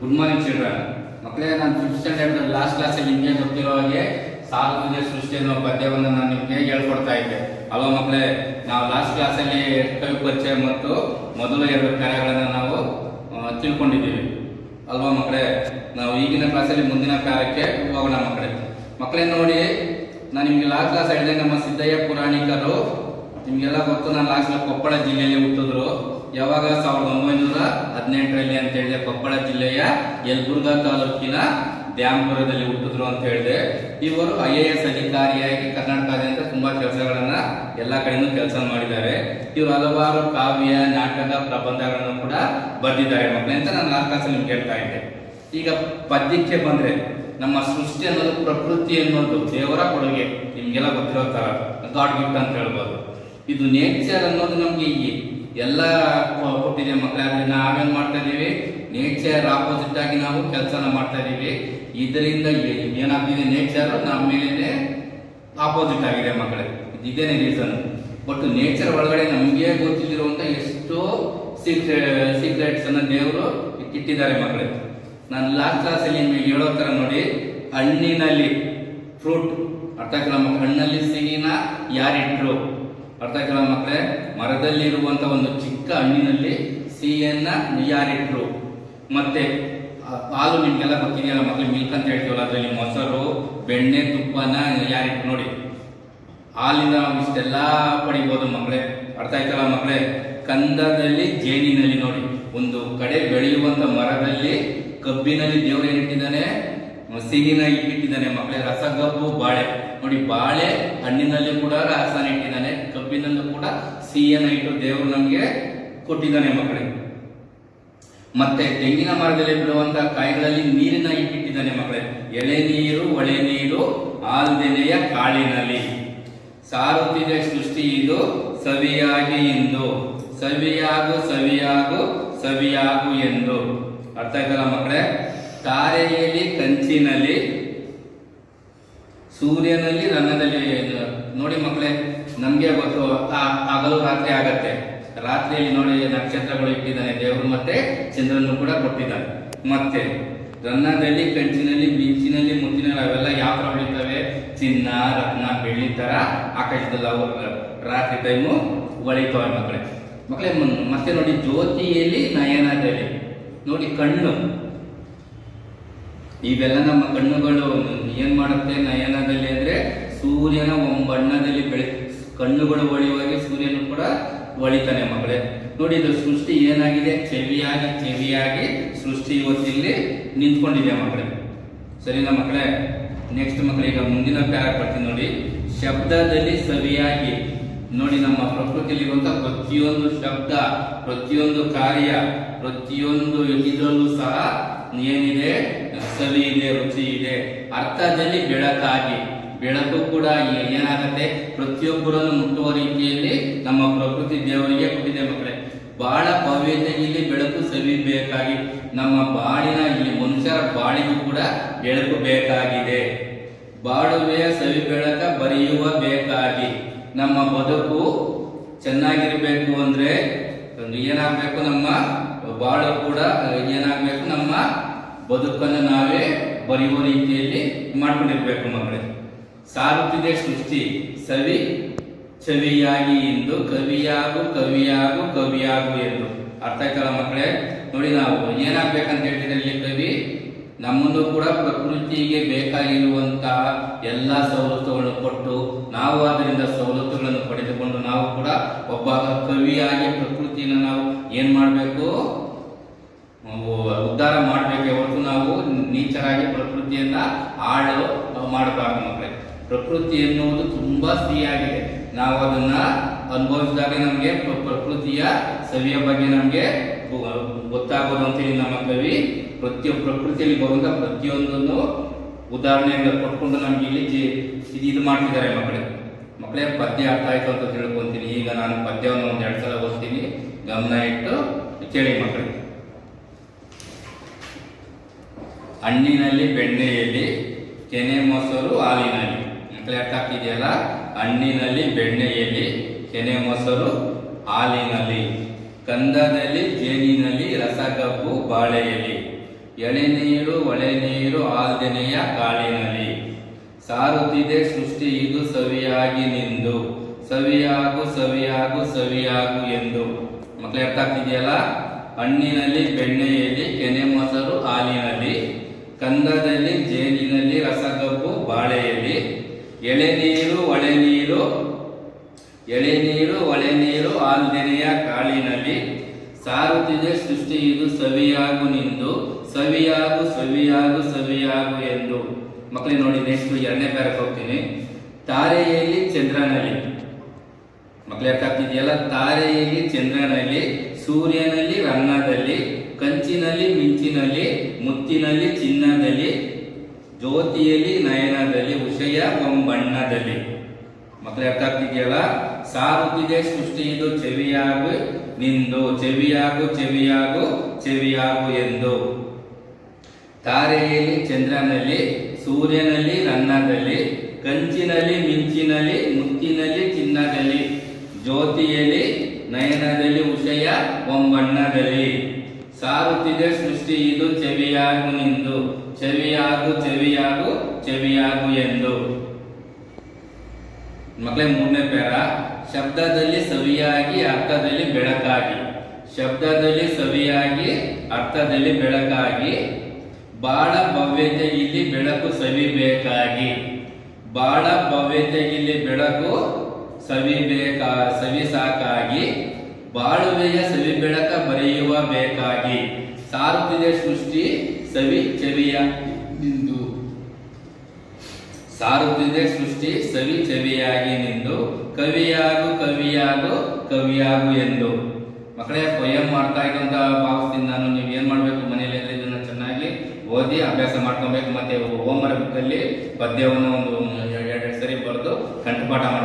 good morning children ಮಕ್ಕಳೇ ನಾನು fifth standard last ಕ್ಲಾಸಲ್ಲಿ ನಿಮಗೆ ಗೊತ್ತಿರೋ ಹಾಗೆ ಸಾಲುವುದೇ ಸೃಷ್ಟಿ ಅನ್ನೋ ಪದ್ಯವನ್ನು ನಾನು ನಿಮಗೆ ಹೇಳ್ಕೊಡ್ತಾ ಇದ್ದೆ ಅಲ್ವಾ ಮಕ್ಕಳೇ ನಾವು ಲಾಸ್ಟ್ ಕ್ಲಾಸಲ್ಲಿ ಕವಿ ಪರಿಚಯ ಮತ್ತು ಮೊದಲ ಎರಡು ಕಾರ್ಯಗಳನ್ನು ನಾವು ಆ, ತಿಳ್ಕೊಂಡಿದ್ದೀವಿ ಅಲ್ವಾ ಮಕ್ಕಳೇ ನಾವು ಈಗಿನ ಕ್ಲಾಸಲ್ಲಿ ಮುಂದಿನ ಕಾರ್ಯಕ್ಕೆ ಹೋಗೋಣ ಮಕ್ಕಳೇ ಮಕ್ಕಳೇ ನೋಡಿ ನಾನು ನಿಮಗೆ ಲಾಸ್ಟ್ ಕ್ಲಾಸ್ ಹೇಳಿದೆ ನಮ್ಮ ಸಿದ್ದಯ್ಯ ಪುರಾಣಿಕರು ನಿಮ್ಗೆಲ್ಲ ಗೊತ್ತು ನಾನು ಲಾಸ್ಟ್ ಕೊಪ್ಪಳ ಜಿಲ್ಲೆಯಲ್ಲಿ ಹುಟ್ಟಿದ್ರು ಯಾವಾಗ ಸಾವಿರದ ಒಂಬೈನೂರ ಹದಿನೆಂಟರಲ್ಲಿ ಅಂತ ಹೇಳಿದೆ ಕೊಪ್ಪಳ ಜಿಲ್ಲೆಯ ಯಲಬುರ್ಗಾ ತಾಲೂಕಿನ ದ್ಯಾಂಪುರದಲ್ಲಿ ಹುಟ್ಟಿದ್ರು ಅಂತ ಹೇಳಿದೆ ಇವರು ಐ ಎ ಎಸ್ ಅಧಿಕಾರಿಯಾಗಿ ಕರ್ನಾಟಕದಾದ್ಯಂತ ತುಂಬಾ ಕೆಲಸಗಳನ್ನ ಎಲ್ಲಾ ಕಡೆನೂ ಕೆಲಸ ಮಾಡಿದ್ದಾರೆ ಇವರು ಹಲವಾರು ಕಾವ್ಯ ನಾಟಕ ಪ್ರಬಂಧಗಳನ್ನು ಕೂಡ ಬರೆದಿದ್ದಾರೆ ಮಕ್ಕಳೇ ಅಂತ ನಾನು ಲಾಸ್ಟ್ ಕ್ಲಾಸಲ್ಲಿ ನಿಮ್ಗೆ ಹೇಳ್ತಾ ಇದ್ದೆ ಈಗ ಪದ್ಯಕ್ಕೆ ಬಂದ್ರೆ ನಮ್ಮ ಸೃಷ್ಟಿ ಅನ್ನೋದು ಪ್ರಕೃತಿ ಅನ್ನೋದು ದೇವರ ಕೊಡುಗೆ ನಿಮ್ಗೆಲ್ಲ ಗೊತ್ತಿರೋ ತರ ಗಾಡ್ ಗಿಫ್ಟ್ ಅಂತ ಹೇಳ್ಬೋದು ಇದು ನೇಚರ್ ಅನ್ನೋದು ನಮ್ಗೆ ಈ ಎಲ್ಲ ಕೊ- ಕೊಟ್ಟಿದೆ ಮಕ್ಕಳೇ ಆದ್ರೆ ನಾವೇನ್ ಮಾಡ್ತಾ ಇದೀವಿ ನೇಚರ್ ಆಪೋಸಿಟ್ ಆಗಿ ನಾವು ಕೆಲಸನ ಮಾಡ್ತಾ ಇದೀವಿ ಇದರಿಂದ ಏ- ಏನಾಗ್ತಿದೆ ನೇಚರ್ ನಮ್ಮ ಮೇಲೆ ಆಪೋಸಿಟ್ ಆಗಿದೆ ಮಕ್ಕಳೇ ಇದೇನೆ ರೀಸನ್ ಬಟ್ ನೇಚರ್ ಒಳಗಡೆ ನಮ್ಗೆ ಗೊತ್ತಿಲ್ಲಿರುವಂತ ಎಷ್ಟೋ ಸೀಕ್ರೆಟ್ಸ್ ಅನ್ನ ದೇವರು ಇಟ್ಟಿದ್ದಾರೆ ಮಕ್ಕಳೇ ನಾನು ಲಾಸ್ಟ್ ಕ್ಲಾಸ್ ಅಲ್ಲಿ ನಿಮಗೆ ಹೇಳೋ ತರ ನೋಡಿ ಹಣ್ಣಿನಲ್ಲಿ ಫ್ರೂಟ್ ಅರ್ಥ ಆಗ್ತಿಲ್ಲ ಮಕ್ಕಳು ಹಣ್ಣಲ್ಲಿ ಸಿಹಿನ ಯಾರಿಟ್ರು ಅರ್ಥ ಆಗ್ತಿಲ್ಲ ಮಕ್ಕಳೇ ಮರದಲ್ಲಿ ಇರುವಂತ ಒಂದು ಚಿಕ್ಕ ಹಣ್ಣಿನಲ್ಲಿ ಸಿಹಿಯನ್ನ ಯಾರಿಟ್ರು ಮತ್ತೆ ಆ- ಹಾಲು ನಿಮ್ಗೆಲ್ಲ ಗೊತ್ತಿದೆಯಲ್ಲ ಮಕ್ಕಳು ಮಿಲ್ಕ್ ಅಂತ ಹೇಳ್ತೀವಲ್ಲ ಅದರಲ್ಲಿ ಮೊಸರು ಬೆಣ್ಣೆ ತುಪ್ಪನ ಯಾರಿಟ್ರು ನೋಡಿ ಹಾಲಿಂದ ನಾವು ಇಷ್ಟೆಲ್ಲ ಪಡಿಬೋದು ಮಕ್ಕಳೇ ಅರ್ಥ ಆಯ್ತಲ್ಲ ಮಕ್ಕಳೇ ಕಂದದಲ್ಲಿ ಜೇನಿನಲ್ಲಿ ನೋಡಿ ಒಂದು ಕಡೆ ಬೆಳೆಯುವಂತ ಮರದಲ್ಲಿ ಕಬ್ಬಿನಲ್ಲಿ ದೇವರು ಏನಿಟ್ಟಿದ್ದಾನೆ ಸಿಹಿನ ಇಟ್ಟಿದ್ದಾನೆ ಮಕ್ಕಳೇ ರಸಗಬ್ಬು ಬಾಳೆ ನೋಡಿ ಬಾಳೆ ಹಣ್ಣಿನಲ್ಲಿ ಕೂಡ ರಸನ ಇಟ್ಟಿದ್ದಾನೆ ಕಬ್ಬಿನಲ್ಲೂ ಕೂಡ ಸಿಹಿಯನ್ನ ಇಟ್ಟು ದೇವರು ನಮ್ಗೆ ಕೊಟ್ಟಿದ್ದಾನೆ ಮಕ್ಕಳೇ ಮತ್ತೆ ತೆಂಗಿನ ಮರದಲ್ಲಿ ಬಿಡುವಂತಹ ಕಾಯಿಗಳಲ್ಲಿ ನೀರಿನ ಇಟ್ಟಿದ್ದಾನೆ ಮಕ್ಕಳೇ ಎಳೆ ನೀರು ಒಳೆ ನೀರು ಆಲ್ದೆನೆಯ ಕಾಳಿನಲ್ಲಿ ಸಾರುತ್ತಿದೆ ಸೃಷ್ಟಿ ಇದು ಸವಿಯಾಗಿ ಎಂದು ಸವಿಯಾಗು ಸವಿಯಾಗು ಸವಿಯಾಗು ಎಂದು ಅರ್ಥ ಆಯ್ತಲ್ಲ ಮಕ್ಕಳೇ ತಾರೆಯಲ್ಲಿ ಕಂಚಿನಲ್ಲಿ ಸೂರ್ಯನಲ್ಲಿ ರನ್ನದಲ್ಲಿ ನೋಡಿ ಮಕ್ಕಳೇ ನಮ್ಗೆ ಗೊತ್ತು ಆ- ಹಗಲು ರಾತ್ರಿ ಆಗತ್ತೆ ರಾತ್ರಿಯಲ್ಲಿ ನೋಡಿ ನಕ್ಷತ್ರಗಳು ಇಟ್ಟಿದ್ದಾನೆ ದೇವರು ಮತ್ತೆ ಚಂದ್ರನು ಕೂಡ ಕೊಟ್ಟಿದ್ದಾನೆ ಮತ್ತೆ ರನ್ನದಲ್ಲಿ ಕಂಚಿನಲ್ಲಿ ಮಿಂಚಿನಲ್ಲಿ ಮುತ್ತಿನಲ್ಲಿ ಅವೆಲ್ಲ ಯಾವ ತರ ಹೊಳಿತವೆ ಚಿನ್ನ ರತ್ನ ಬೆಳ್ಳಿ ತರ ಆಕಾಶದಲ್ಲಿ ಅವು ರಾತ್ರಿ ಟೈಮು ಹೊಳಿತವೆ ಮಕ್ಕಳೇ ಮಕ್ಕಳೇ ಮ- ಮತ್ತೆ ನೋಡಿ ಜ್ಯೋತಿಯಲ್ಲಿ ನಯನದಲ್ಲಿ ನೋಡಿ ಕಣ್ಣು ಇವೆಲ್ಲ ನಮ್ಮ ಕಣ್ಣುಗಳು ಏನ್ ಮಾಡುತ್ತೆ ನಯನದಲ್ಲಿ ಅಂದ್ರೆ ಸೂರ್ಯನ ಬಣ್ಣದಲ್ಲಿ ಬೆಳೆ ಕಣ್ಣುಗಳು ಹೊಳೆಯುವಾಗೆ ಸೂರ್ಯನು ಕೂಡ ಹೊಳಿತಾನೆ ಮಕ್ಕಳೇ ನೋಡಿ ಇದು ಸೃಷ್ಟಿ ಏನಾಗಿದೆ ಚೆವಿಯಾಗಿ ಚೆವಿಯಾಗಿ ಸೃಷ್ಟಿ ಇವತ್ತಿಲ್ಲಿ ನಿಂತ್ಕೊಂಡಿದೆ ಮಕ್ಕಳೇ ಸರಿನಾ ಮಕ್ಕಳೇ ನೆಕ್ಸ್ಟ್ ಮಕ್ಕಳೇ ಈಗ ಮುಂದಿನ ಪ್ಯಾರಾಗ್ ಬರ್ತೀನಿ ನೋಡಿ ಶಬ್ದದಲ್ಲಿ ಸವಿಯಾಗಿ ನೋಡಿ ನಮ್ಮ ಪ್ರಕೃತಿಯಲ್ಲಿರುವಂತ ಪ್ರತಿಯೊಂದು ಶಬ್ದ ಪ್ರತಿಯೊಂದು ಕಾರ್ಯ ಪ್ರತಿಯೊಂದು ಇದರಲ್ಲೂ ಸಹ ಏನಿದೆ ಸವಿ ಇದೆ ರುಚಿ ಇದೆ ಅರ್ಥದಲ್ಲಿ ಬೆಳಕಾಗಿ ಬೆಳಕು ಕೂಡ ಏ- ಏನಾಗತ್ತೆ ಪ್ರತಿಯೊಬ್ಬರನ್ನು ಮುಟ್ಟುವ ರೀತಿಯಲ್ಲಿ ನಮ್ಮ ಪ್ರಕೃತಿ ದೇವರಿಗೆ ಕೊಟ್ಟಿದೆ ಮಕ್ಕಳೇ ಬಹಳ ಭವ್ಯತೆಯಲ್ಲಿ ಬೆಳಕು ಸವಿಬೇಕಾಗಿ ನಮ್ಮ ಬಾಳಿನ ಇಲ್ಲಿ ಮನುಷ್ಯರ ಬಾಳಿಗೂ ಕೂಡ ಬೆಳಕು ಬೇಕಾಗಿದೆ ಬಾಳುವೆಯ ಸವಿ ಬೆಳಕ ಬರೆಯುವ ಬೇಕಾಗಿ ನಮ್ಮ ಬದುಕು ಚೆನ್ನಾಗಿರ್ಬೇಕು ಅಂದ್ರೆ ಒಂದು ಏನಾಗ್ಬೇಕು ನಮ್ಮ ಬಾಳು ಕೂಡ ಏನಾಗ್ಬೇಕು ನಮ್ಮ ಬದುಕನ್ನು ನಾವೇ ಬರೆಯುವ ರೀತಿಯಲ್ಲಿ ಮಾಡ್ಕೊಂಡಿರ್ಬೇಕು ಮಕ್ಕಳೇ ಸಾರುತ್ತಿದೆ ಸೃಷ್ಟಿ ಸವಿ ಚವಿಯಾಗಿ ಎಂದು ಕವಿಯಾಗು ಕವಿಯಾಗು ಕವಿಯಾಗು ಎಂದು ಅರ್ಥ ಆಯ್ತಲ್ಲ ಮಕ್ಕಳೇ ನೋಡಿ ನಾವು ಏನಾಗ್ಬೇಕಂತ ಹೇಳ್ತಿದ್ರೆ ಇಲ್ಲಿ ಕವಿ ನಮ್ಮನ್ನು ಕೂಡ ಪ್ರಕೃತಿಗೆ ಬೇಕಾಗಿರುವಂತಹ ಎಲ್ಲಾ ಸವಲತ್ತುಗಳನ್ನು ಕೊಟ್ಟು ನಾವು ಅದರಿಂದ ಸವಲತ್ತುಗಳನ್ನು ಪಡೆದುಕೊಂಡು ನಾವು ಕೂಡ ಒಬ್ಬ ಕವಿಯಾಗಿ ಪ್ರಕೃತಿನ ನಾವು ಏನ್ ಮಾಡ್ಬೇಕು ನಾವು ಉದ್ಧಾರ ಮಾಡ್ಬೇಕೆ ಹೊರತು ನಾವು ನೀಚರಾಗಿ ಪ್ರಕೃತಿಯನ್ನ ಹಾಳು ಮಾಡಬಾರ್ದು ಮಕ್ಕಳೇ ಪ್ರಕೃತಿ ಎನ್ನುವುದು ತುಂಬಾ ಸಿಹಿಯಾಗಿದೆ ನಾವು ಅದನ್ನ ಅನುಭವಿಸಿದಾಗ ನಮ್ಗೆ ಪ್ರ- ಪ್ರಕೃತಿಯ ಸವಿಯ ಬಗ್ಗೆ ನಮ್ಗೆ ಗೊ- ಗೊತ್ತಾಗೋದು ಅಂತೇಳಿ ನಮ್ಮ ಕವಿ ಪ್ರತಿಯೊ ಪ್ರಕೃತಿಯಲ್ಲಿ ಬರುವಂತ ಪ್ರತಿಯೊಂದನ್ನು ಉದಾಹರಣೆಯಿಂದ ಕೊಟ್ಕೊಂಡು ನಮ್ಗೆ ಇಲ್ಲಿ ಜಿ- ಇದು ಇದು ಮಾಡ್ತಿದ್ದಾರೆ ಮಕ್ಕಳೇ ಮಕ್ಕಳೇ ಪದ್ಯ ಅರ್ಥ ಆಯ್ತು ಅಂತ ತಿಳ್ಕೊಂತೀನಿ ಈಗ ನಾನು ಪದ್ಯವನ್ನು ಒಂದ್ ಎರಡ್ ಸಲ ಓದ್ತೀನಿ ಗಮನ ಇಟ್ಟು ಕೇಳಿ ಮಕ್ಕಳಿಗೆ ಹಣ್ಣಿನಲ್ಲಿ ಬೆಣ್ಣೆಯಲ್ಲಿ ಕೆನೆ ಮೊಸರು ಹಾಲಿನಲ್ಲಿ ಮಕ್ಕಳೇ ಅರ್ಥ ಆಗ್ತಿದೆಯಲ್ಲ ಹಣ್ಣಿನಲ್ಲಿ ಬೆಣ್ಣೆಯಲ್ಲಿ ಕೆನೆ ಮೊಸರು ಹಾಲಿನಲ್ಲಿ ಕಂದದಲ್ಲಿ ಜೇನಿನಲ್ಲಿ ರಸಗಬ್ಬು ಬಾಳೆಯಲ್ಲಿ ಎಳೆನೀರು ಒಳೆನೀರು ಆಲ್ದೆನೆಯ ಕಾಳಿನಲ್ಲಿ ಸಾರುತ್ತಿದೆ ಸೃಷ್ಟಿ ಇದು ಸವಿಯಾಗಿ ನಿಂದು ಸವಿಯಾಗು ಸವಿಯಾಗು ಸವಿಯಾಗು ಎಂದು ಮಕ್ಕಳು ಅರ್ಥ ಆಗ್ತಿದೆಯಲ್ಲ ಹಣ್ಣಿನಲ್ಲಿ ಬೆಣ್ಣೆಯಲ್ಲಿ ಕೆನೆ ಮೊಸರು ಹಾಲಿನಲ್ಲಿ ಕಂದದಲ್ಲಿ ಜೇನಿನಲ್ಲಿ ರಸಗಬ್ಬು ಬಾಳೆಯಲ್ಲಿ ಎಳೆನೀರು ಒಳೆನೀರು ಎಳೆನೀರು ಒಳೆನೀರು ಆಲ್ದೆನೆಯ ಕಾಳಿನಲ್ಲಿ ಸಾರುತ್ತಿದೆ ಸೃಷ್ಟಿ ಇದು ಸವಿಯಾಗು ನಿಂದು ಸವಿಯಾಗು ಸವಿಯಾಗು ಸವಿಯಾಗು ಎಂದು ಮಕ್ಕಳಿಗೆ ನೋಡಿ ನೆಕ್ಸ್ಟ್ ಎರಡನೇ ಪ್ಯಾರಕ್ ಹೋಗ್ತೀನಿ ತಾರೆಯಲ್ಲಿ ಚಂದ್ರನಲ್ಲಿ ಮಕ್ಕಳು ಅರ್ಥ ಆಗ್ತಿದೆಯಲ್ಲ ತಾರೆಯಲ್ಲಿ ಚಂದ್ರನಲ್ಲಿ ಸೂರ್ಯನಲ್ಲಿ ರನ್ನದಲ್ಲಿ ಕಂಚಿನಲ್ಲಿ ಮಿಂಚಿನಲ್ಲಿ ಮುತ್ತಿನಲ್ಲಿ ಚಿನ್ನದಲ್ಲಿ ಜ್ಯೋತಿಯಲ್ಲಿ ನಯನದಲ್ಲಿ ಉಷಯ ಬಣ್ಣದಲ್ಲಿ ಮಕ್ಕಳು ಅರ್ಥ ಆಗ್ತಿದೆಯಲ್ಲ ಸಾರುತ್ತಿದೆ ಸೃಷ್ಟಿ ಇದು ಚೆವಿಯಾಗು ನಿಂದು ಚೆವಿಯಾಗು ಚೆವಿಯಾಗು ಚೆವಿಯಾಗು ಎಂದು ತಾರೆಯಲ್ಲಿ ಚಂದ್ರನಲ್ಲಿ ಸೂರ್ಯನಲ್ಲಿ ರನ್ನದಲ್ಲಿ ಕಂಚಿನಲ್ಲಿ ಮಿಂಚಿನಲ್ಲಿ ಮುತ್ತಿನಲ್ಲಿ ಚಿನ್ನದಲ್ಲಿ ಜ್ಯೋತಿಯಲ್ಲಿ ನಯನದಲ್ಲಿ ಉಷಯ ಒಂಬಣ್ಣದಲ್ಲಿ ಸಾರುತ್ತಿದೆ ಸೃಷ್ಟಿ ಇದು ಚೆವಿಯಾಗು ನಿಂದು ಚೆವಿಯಾಗು ಚೆವಿಯಾಗು ಚೆವಿಯಾಗು ಎಂದು ಮಕ್ಕಳೇ ಮೂರನೇ ಪೇರ ಶಬ್ದದಲ್ಲಿ ಸವಿಯಾಗಿ ಅರ್ಥದಲ್ಲಿ ಬೆಳಕಾಗಿ ಶಬ್ದದಲ್ಲಿ ಸವಿಯಾಗಿ ಅರ್ಥದಲ್ಲಿ ಬೆಳಕಾಗಿ ಬಾಳ ಭವ್ಯತೆ ಇಲ್ಲಿ ಬೆಳಕು ಸವಿಬೇಕಾಗಿ ಬಾಳ ಭವ್ಯತೆ ಇಲ್ಲಿ ಬೆಳಕು ಸವಿಬೇಕಾ ಸವಿ ಸಾಕಾಗಿ ಬಾಳುವೆಯ ಸವಿ ಬೆಳಕ ಬರೆಯುವ ಬೇಕಾಗಿ ಸಾರುತ್ತಿದೆ ಸೃಷ್ಟಿ ಸವಿ ಚೆವಿಯ ನಿಂದು ಸಾರುತ್ತಿದೆ ಸೃಷ್ಟಿ ಸವಿ ಚೆವಿಯಾಗಿ ನಿಂದು ಕವಿಯಾಗು ಕವಿಯಾಗು ಕವಿಯಾಗು ಎಂದು ಮಕ್ಕಳೇ ಪೊಯಂ ಮಾಡ್ತಾ ಇದ್ದು ಅಂತ ಭಾವಿಸ್ತೀನಿ ನಾನು ನೀವು ಏನ್ ಮಾಡ್ಬೇಕು ಮನೇಲಿ ಅಂದ್ರೆ ಇದನ್ನ ಚೆನ್ನಾಗಿ ಓದಿ ಅಭ್ಯಾಸ ಮಾಡ್ಕೊಬೇಕು ಮತ್ತೆ ಹೋಮ್ವರ್ಕ್ ಅಲ್ಲಿ ಪದ್ಯವನ್ನು ಒಂದು ಎರಡೆರಡು ಸರಿ ಬರೆದು ಕಂಠಪಾಠ